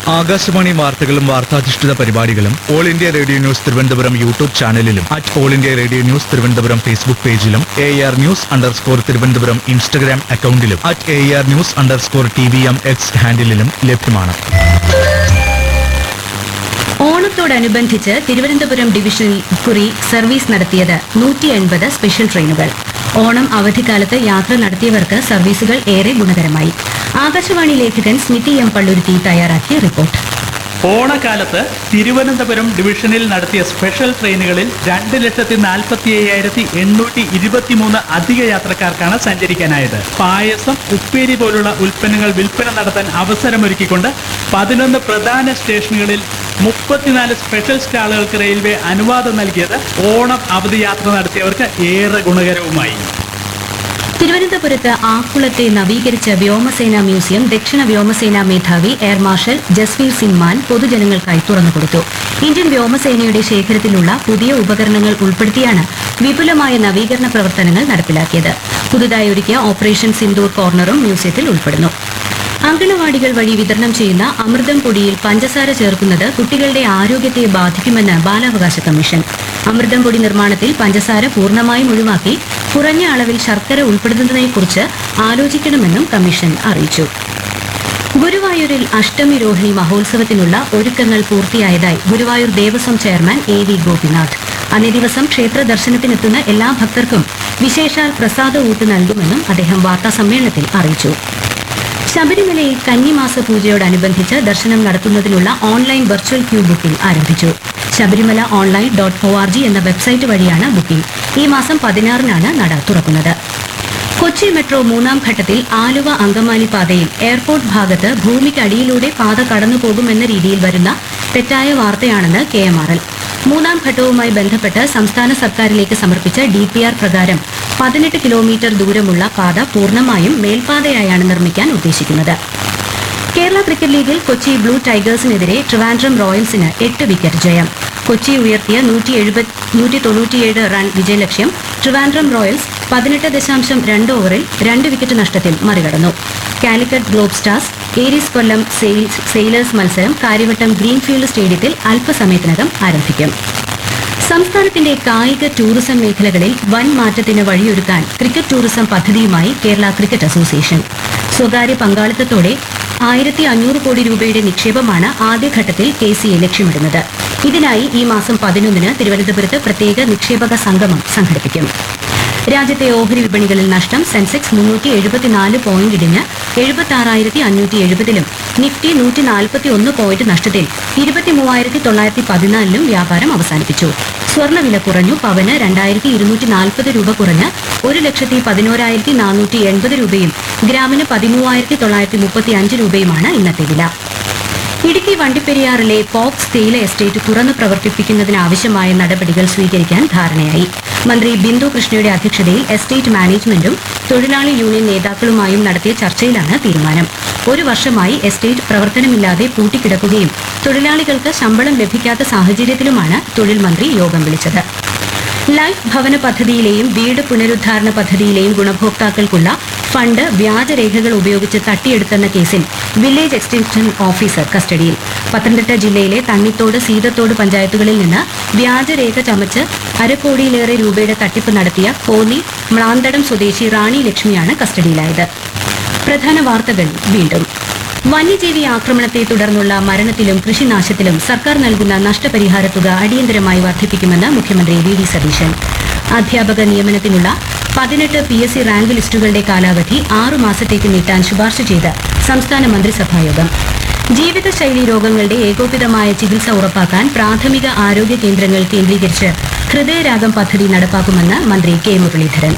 ആകാശവാണി വാർത്തകളും വാർത്താധിഷ്ഠിത പരിപാടികളും All India Radio news Thiruvananthapuram YouTube ചാനലിലും at All India Radio news Thiruvananthapuram Facebook പേജിലും A R news underscore Thiruvananthapuram Instagram അക്കൗണ്ടിലും at A R news underscore T V M X ഹാൻഡിലും ലഭ്യമാണ് ഓണത്തോടനുബന്ധിച്ച് തിരുവനന്തപുരം ഡിവിഷനിൽ കുറി സർവീസ് നടത്തിയത് നൂറ്റി എൺപത് സ്പെഷ്യൽ ട്രെയിനുകൾ ഓണം അവധിക്കാലത്ത് യാത്ര നടത്തിയവർക്ക് സർവീസുകൾ ഏറെ ഗുണകരമായി ആകാശവാണി ലേഖകൻ സ്മിതി എം പള്ളുരുത്തി തയ്യാറാക്കിയ റിപ്പോർട്ട് ഓണക്കാലത്ത് തിരുവനന്തപുരം ഡിവിഷനിൽ നടത്തിയ സ്പെഷ്യൽ ട്രെയിനുകളിൽ രണ്ട് ലക്ഷത്തി നാൽപ്പത്തി അയ്യായിരത്തി എണ്ണൂറ്റി ഇരുപത്തിമൂന്ന് അധിക യാത്രക്കാർക്കാണ് സഞ്ചരിക്കാനായത് പായസം ഉപ്പേരി പോലുള്ള ഉൽപ്പന്നങ്ങൾ വിൽപ്പന നടത്താൻ അവസരമൊരുക്കിക്കൊണ്ട് പതിനൊന്ന് പ്രധാന സ്റ്റേഷനുകളിൽ മുപ്പത്തിനാല് സ്പെഷ്യൽ സ്റ്റാളുകൾക്ക് റെയിൽവേ അനുവാദം നൽകിയത് ഓണം അവധി യാത്ര നടത്തിയവർക്ക് ഏറെ ഗുണകരവുമായി തിരുവനന്തപുരത്ത് ആക്കുളത്തെ നവീകരിച്ച വ്യോമസേന മ്യൂസിയം ദക്ഷിണ വ്യോമസേന മേധാവി എയർ മാർഷൽ ജസ്വീർ സിംഗ് മാൻ പൊതുജനങ്ങൾക്കായി തുറന്നുകൊടുത്തു ഇന്ത്യൻ വ്യോമസേനയുടെ ശേഖരത്തിലുള്ള പുതിയ ഉപകരണങ്ങൾ ഉൾപ്പെടുത്തിയാണ് വിപുലമായ നവീകരണ പ്രവർത്തനങ്ങൾ നടപ്പിലാക്കിയത് പുതുതായി ഒരുക്കിയ ഓപ്പറേഷൻ സിന്ദൂർ കോർണറും മ്യൂസിയത്തിൽ ഉൾപ്പെടുന്നു അങ്കണവാടികൾ വഴി വിതരണം ചെയ്യുന്ന അമൃതം പൊടിയിൽ പഞ്ചസാര ചേർക്കുന്നത് കുട്ടികളുടെ ആരോഗ്യത്തെ ബാധിക്കുമെന്ന് ബാലാവകാശ കമ്മീഷൻ അമൃതം പൊടി നിർമ്മാണത്തിൽ പഞ്ചസാര പൂർണ്ണമായും ഒഴിവാക്കി കുറഞ്ഞ അളവിൽ ശർക്കര ഉൾപ്പെടുത്തുന്നതിനെക്കുറിച്ച് ആലോചിക്കണമെന്നും കമ്മീഷൻ അറിയിച്ചു ഗുരുവായൂരിൽ അഷ്ടമി രോഹിണി മഹോത്സവത്തിനുള്ള ഒരുക്കങ്ങൾ പൂർത്തിയായതായി Guruvayur Devaswom chairman A V Gopinath അന്നേ ദിവസം ക്ഷേത്ര ദർശനത്തിനെത്തുന്ന എല്ലാ ഭക്തർക്കും വിശേഷാൽ പ്രസാദ ഊട്ട് നൽകുമെന്നും അദ്ദേഹം വാർത്താസമ്മേളനത്തിൽ അറിയിച്ചു ശബരിമലയിൽ കന്നിമാസ പൂജയോടനുബന്ധിച്ച് ദർശനം നടത്തുന്നതിനുള്ള ഓൺലൈൻ വെർച്വൽ ക്യൂ ബുക്കിംഗ് ആരംഭിച്ചു Sabarimala online dot O R G എന്ന വെബ്സൈറ്റ് വഴിയാണ് ബുക്കിംഗ് ഈ മാസം പതിനാറിനാണ് നട തുറക്കുന്നത് കൊച്ചി മെട്രോ മൂന്നാം ഘട്ടത്തിൽ ആലുവ അങ്കമാലി പാതയിൽ എയർപോർട്ട് ഭാഗത്ത് ഭൂമിക്കടിയിലൂടെ പാത കടന്നു പോകുമെന്ന രീതിയിൽ വരുന്ന തെറ്റായ വാർത്തയാണെന്ന് കെ എം ആർ എൽ മൂന്നാം ഘട്ടവുമായി ബന്ധപ്പെട്ട് സംസ്ഥാന സർക്കാരിലേക്ക് സമർപ്പിച്ച ഡി പി ആർ പ്രകാരം പതിനെട്ട് കിലോമീറ്റർ ദൂരമുള്ള പാത പൂർണ്ണമായും മേൽപ്പാതയായാണ് നിർമ്മിക്കാൻ ഉദ്ദേശിക്കുന്നത് കേരള ക്രിക്കറ്റ് ലീഗിൽ കൊച്ചി ബ്ലൂ ടൈഗേഴ്സിനെതിരെ ട്രിവാൻഡ്രം റോയൽസിന് എട്ട് വിക്കറ്റ് ജയം കൊച്ചി ഉയർത്തിയ നൂറ്റി എഴുപത് നൂറ്റി തൊണ്ണൂറ്റിയേഴ് റൺ വിജയലക്ഷ്യം ട്രിവാൻഡ്രം റോയൽസ് പതിനെട്ട് ദശാംശം രണ്ട് ഓവറിൽ രണ്ട് വിക്കറ്റ് നഷ്ടത്തിൽ മറികടന്നു Calicut globe stars Aries Kollam sales sailors മത്സരം കാര്യവട്ടം ഗ്രീൻഫീൽഡ് സ്റ്റേഡിയത്തിൽ അല്പസമയത്തിനകം ആരംഭിക്കും സംസ്ഥാനത്തിന്റെ കായിക ടൂറിസം മേഖലകളിൽ വൻ മാറ്റത്തിന് വഴിയൊരുക്കാൻ ക്രിക്കറ്റ് ടൂറിസം പദ്ധതിയുമായി കേരള ക്രിക്കറ്റ് അസോസിയേഷൻ സ്വകാര്യ പങ്കാളിത്തത്തോടെ ആയിരത്തി അഞ്ഞൂറ് കോടി രൂപയുടെ നിക്ഷേപമാണ് ആദ്യഘട്ടത്തിൽ കെ സി എ ലക്ഷ്യമിടുന്നത് ഇതിനായി ഈ മാസം പതിനൊന്നിന് തിരുവനന്തപുരത്ത് പ്രത്യേക നിക്ഷേപക സംഗമം സംഘടിപ്പിക്കും രാജ്യത്തെ ഓഹരി വിപണികളിൽ നഷ്ടം സെൻസെക്സ് മുന്നൂറ്റി എഴുപത്തിനാല് പോയിന്റ് ഇടിഞ്ഞ് എഴുപത്തി ആറായിരത്തി അഞ്ഞൂറ്റി എഴുപതിലും നിഫ്റ്റി നൂറ്റി നാൽപ്പത്തി ഒന്ന് പോയിന്റ് നഷ്ടത്തിൽ ഇരുപത്തി മൂവായിരത്തി തൊള്ളായിരത്തി പതിനാലിലും വ്യാപാരം അവസാനിപ്പിച്ചു സ്വർണ്ണവില കുറഞ്ഞു പവന് രണ്ടായിരത്തി ഇരുന്നൂറ്റി നാൽപ്പത് രൂപ കുറഞ്ഞ് ഒരു ലക്ഷത്തി പതിനോരായിരത്തി നാനൂറ്റി എൺപത് രൂപയും ഗ്രാമിന് പതിമൂവായിരത്തി തൊള്ളായിരത്തി മുപ്പത്തി അഞ്ച് രൂപയുമാണ് ഇന്നത്തെ വില ഇടുക്കി വണ്ടിപ്പെരിയാറിലെ പോക്സ് തേയില എസ്റ്റേറ്റ് തുറന്നു പ്രവർത്തിപ്പിക്കുന്നതിനാവശ്യമായ നടപടികൾ സ്വീകരിക്കാൻ ധാരണയായി മന്ത്രി ബിന്ദു കൃഷ്ണയുടെ അധ്യക്ഷതയിൽ എസ്റ്റേറ്റ് മാനേജ്മെന്റും തൊഴിലാളി യൂണിയൻ നേതാക്കളുമായും നടത്തിയ ചർച്ചയിലാണ് തീരുമാനം ഒരു വർഷമായി എസ്റ്റേറ്റ് പ്രവർത്തനമില്ലാതെ പൂട്ടിക്കിടക്കുകയും തൊഴിലാളികൾക്ക് ശമ്പളം ലഭിക്കാത്ത സാഹചര്യത്തിലുമാണ് തൊഴിൽ മന്ത്രി യോഗം വിളിച്ചത് ലൈഫ് ഭവന പദ്ധതിയിലെയും വീട് പുനരുദ്ധാരണ പദ്ധതിയിലെയും ഗുണഭോക്താക്കൾക്കുള്ള ഫണ്ട് വ്യാജരേഖകൾ ഉപയോഗിച്ച് തട്ടിയെടുത്തെന്ന കേസിൽ വില്ലേജ് എക്സ്റ്റൻഷൻ ഓഫീസർ കസ്റ്റഡിയിൽ പത്തനംതിട്ട ജില്ലയിലെ തണ്ണിത്തോട് സീതത്തോട് പഞ്ചായത്തുകളിൽ നിന്ന് വ്യാജരേഖ ചമച്ച് അരക്കോടിയിലേറെ രൂപയുടെ തട്ടിപ്പ് നടത്തിയ കോന്നി മ്ലാന്തടം സ്വദേശി റാണി ലക്ഷ്മിയാണ് കസ്റ്റഡിയിലായത് പ്രധാന വാർത്തകൾ വീണ്ടും വന്യജീവി ആക്രമണത്തെ തുടർന്നുള്ള മരണത്തിലും കൃഷിനാശത്തിലും സർക്കാർ നൽകുന്ന നഷ്ടപരിഹാര തുക അടിയന്തരമായി വർദ്ധിപ്പിക്കുമെന്ന് മുഖ്യമന്ത്രി വി ഡി സതീശൻ അധ്യാപക നിയമനത്തിനുള്ള പതിനെട്ട് പി എസ് സി റാങ്ക് ലിസ്റ്റുകളുടെ കാലാവധി ആറു മാസത്തേക്ക് നീട്ടാൻ ശുപാർശ ചെയ്ത് സംസ്ഥാന മന്ത്രിസഭായോഗം ജീവിതശൈലി രോഗങ്ങളുടെ ഏകോപിതമായ ചികിത്സ ഉറപ്പാക്കാൻ പ്രാഥമിക ആരോഗ്യ കേന്ദ്രങ്ങൾ കേന്ദ്രീകരിച്ച് ഹൃദയരാഗം പദ്ധതി നടപ്പാക്കുമെന്ന് മന്ത്രി കെ മുരളീധരൻ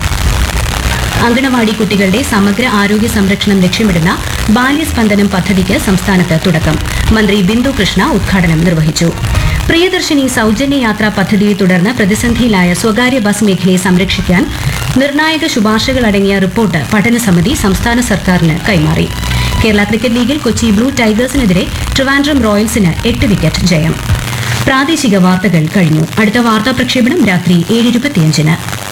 അങ്കണവാടി കുട്ടികളുടെ സമഗ്ര ആരോഗ്യ സംരക്ഷണം ലക്ഷ്യമിടുന്ന ബാല്യസ്പന്ദനം പദ്ധതിക്ക് സംസ്ഥാനത്ത് തുടക്കം മന്ത്രി ബിന്ദു കൃഷ്ണ ഉദ്ഘാടനം നിർവഹിച്ചു പ്രിയദർശിനി സൗജന്യ യാത്രാ പദ്ധതിയെ തുടർന്ന് പ്രതിസന്ധിയിലായ സ്വകാര്യ ബസ് മേഖലയെ സംരക്ഷിക്കാൻ നിർണായക ശുപാർശകളടങ്ങിയ റിപ്പോർട്ട് പഠനസമിതി സംസ്ഥാന സർക്കാരിന് കൈമാറി കേരള ക്രിക്കറ്റ് ലീഗിൽ കൊച്ചി ബ്ലൂ ടൈഗേഴ്സിനെതിരെ ട്രിവാൻഡ്രം റോയൽസിന് എട്ട് വിക്കറ്റ് ജയം പ്രാദേശിക വാർത്തകൾ കഴിഞ്ഞു അടുത്ത വാർത്താ പ്രക്ഷേപണം രാത്രി ഏഴ് ഇരുപത്തിയഞ്ചിന്